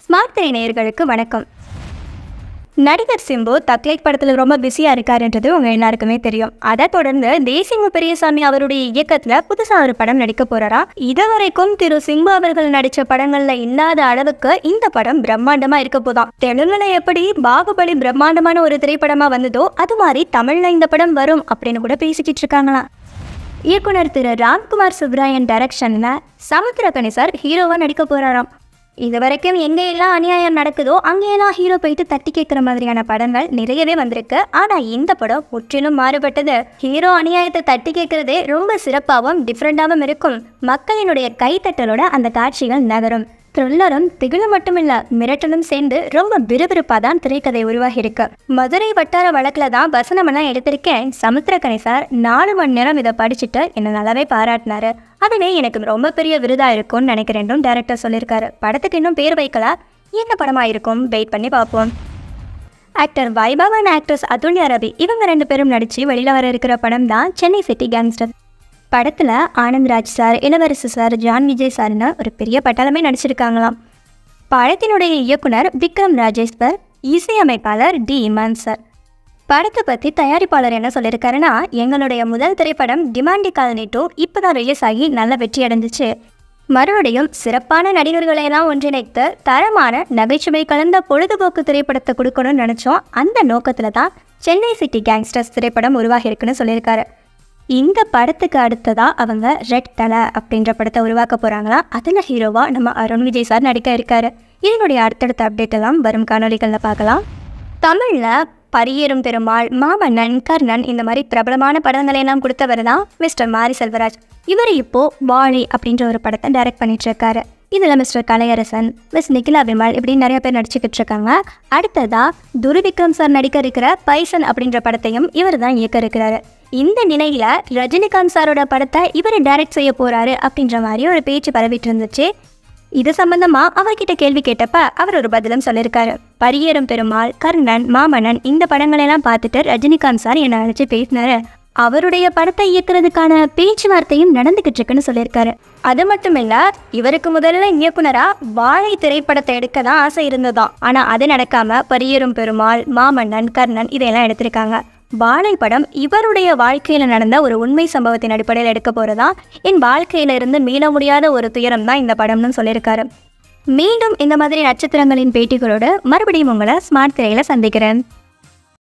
smart திரை நேயர்களுக்கு வணக்கம் நடிகர் சிம்பு தக்லைட் படத்தில் ரொம்ப பிஸியாக இருக்காருன்றது உங்கள் எல்லாருக்குமே தெரியும் அதை தொடர்ந்து தேசிங்க பெரியசாமி அவருடைய இயக்கத்தில் புதுசாக ஒரு படம் நடிக்க போறாரா இதுவரைக்கும் திரு சிம்பு அவர்கள் நடித்த படங்களில் இல்லாத அளவுக்கு இந்த படம் பிரம்மாண்டமாக இருக்க போதாம் தெலுங்குல எப்படி பாகுபலி பிரம்மாண்டமான ஒரு திரைப்படமாக வந்ததோ அது மாதிரி தமிழில் இந்த படம் வரும் அப்படின்னு கூட பேசிக்கிட்டு இருக்காங்களாம் இயக்குனர் திரு ராம்குமார் சுப்ராயன் டைரக்ஷனில் சமுத்திரகனி சார் ஹீரோவாக நடிக்க போகிறாராம் இது வரைக்கும் எங்கெல்லாம் அநியாயம் நடக்குதோ அங்கெல்லாம் ஹீரோ போயிட்டு தட்டி கேட்குற மாதிரியான படங்கள் நிறையவே வந்திருக்கு ஆனால் இந்த படம் முற்றிலும் மாறுபட்டது ஹீரோ அநியாயத்தை தட்டி கேட்குறதே ரொம்ப சிறப்பாகவும் டிஃப்ரெண்டாகவும் இருக்கும் மக்களினுடைய கைத்தட்டலோட அந்த காட்சிகள் நகரும் த்ரில்லரும் திகிலு மட்டுமில்ல மிரட்டலும் சேர்ந்து ரொம்ப விறுவிறுப்பாக தான் திரைக்கதை உருவாகி இருக்கு மதுரை வட்டார வழக்கில் தான் வசனமெல்லாம் எடுத்திருக்கேன் சமுத்திரக்கணி சார் நாலு மணி நேரம் இதை படிச்சுட்டு என்னை நல்லாவே பாராட்டினாரு அதுவே எனக்கு ரொம்ப பெரிய விருதாக இருக்கும்னு நினைக்கிறேன்னும் டேரக்டர் சொல்லியிருக்காரு படத்துக்கு இன்னும் பேர் வைக்கல என்ன படமாக இருக்கும் வெயிட் பண்ணி பார்ப்போம் actor Vaibhav and actress Athulya Ravi இவங்க ரெண்டு பேரும் நடித்து வெளியில் வர இருக்கிற படம் தான் சென்னை சிட்டி கேங்ஸ்டர் படத்தில் Anandraj sir Ilavarasu sir John Vijay சார்னு ஒரு பெரிய பட்டாளமே நடிச்சிருக்காங்களாம் படத்தினுடைய இயக்குனர் விக்ரம் ராஜேஸ்வர் இசையமைப்பாளர் டி இமான் சார் படத்தை பற்றி தயாரிப்பாளர் என்ன சொல்லியிருக்காருன்னா எங்களுடைய முதல் திரைப்படம் டிமாண்டி காலனி டூ இப்போ தான் ரிலீஸ் ஆகி நல்ல வெற்றி அடைஞ்சிச்சு மறுபடியும் சிறப்பான நடிகர்களை எல்லாம் ஒன்றிணைத்து தரமான நகைச்சுவை கலந்த பொழுதுபோக்கு திரைப்படத்தை கொடுக்கணும்னு நினச்சோம் அந்த நோக்கத்தில் தான் சென்னை சிட்டி கேங்ஸ்டர்ஸ் திரைப்படம் உருவாகியிருக்குன்னு சொல்லியிருக்காரு இந்த படத்துக்கு அடுத்ததா அவங்க ரெட் தலை அப்படின்ற படத்தை உருவாக்க போகிறாங்களா அதில் ஹீரோவா நம்ம அருண் விஜய் சார் நடிக்க இருக்காரு இதனுடைய அடுத்தடுத்த அப்டேட் எல்லாம் வரும் காணொலிகளில் பார்க்கலாம் தமிழில் பரியேறும் பெருமாள் மாமன்னன் கர்ணன் இந்த மாதிரி பிரபலமான படங்களை எல்லாம் கொடுத்தவர் தான் மிஸ்டர் மாரி செல்வராஜ் இவர் இப்போ வாழி அப்படின்ற ஒரு படத்தை டைரக்ட் பண்ணிட்டு இருக்காரு இதில் மிஸ்டர் கலையரசன் மிஸ் நிகிலா விமல் இப்படி நிறைய பேர் நடிச்சுக்கிட்டு இருக்காங்க அடுத்ததா துருவிக்ரம் சார் நடிக்க இருக்கிற பைசன் அப்படின்ற படத்தையும் இவர் தான் இயக்க இருக்கிறாரு இந்த நிலையில ரஜினிகாந்த் சாரோட படத்தை இவர் டைரக்ட் செய்ய போறாரு அப்படின்ற மாதிரி ஒரு பேச்சு பரவிட்டு இருந்துச்சு இது சம்பந்தமா அவர்கிட்ட கேள்வி கேட்டப்ப அவர் ஒரு பதிலும் சொல்லியிருக்காரு பரியேறும் பெருமாள் கர்ணன் மாமன்னன் இந்த படங்களெல்லாம் பார்த்துட்டு ரஜினிகாந்த் சார் என்னை அழைச்சி பேசினாரு அவருடைய படத்தை இயக்குறதுக்கான பேச்சுவார்த்தையும் நடந்துகிட்டு இருக்குன்னு சொல்லியிருக்காரு அது மட்டும் இல்ல இவருக்கு முதல்ல இயக்குனரா வாழை திரைப்படத்தை எடுக்க தான் ஆசை இருந்ததாம் ஆனா அது நடக்காம பரியேறும் பெருமாள் மாமன்னன் கர்ணன் இதையெல்லாம் எடுத்திருக்காங்க வாழை படம் இவருடைய வாழ்க்கையில நடந்த ஒரு உண்மை சம்பவத்தின் அடிப்படையில் எடுக்க போறதா என் வாழ்க்கையில இருந்து மீள முடியாத ஒரு துயரம் தான் இந்த படம்னு சொல்லியிருக்காரு மீண்டும் இந்த மாதிரி நட்சத்திரங்களின் பேட்டிகளோடு மறுபடியும் உங்களை ஸ்மார்ட் திரையில சந்திக்கிறேன்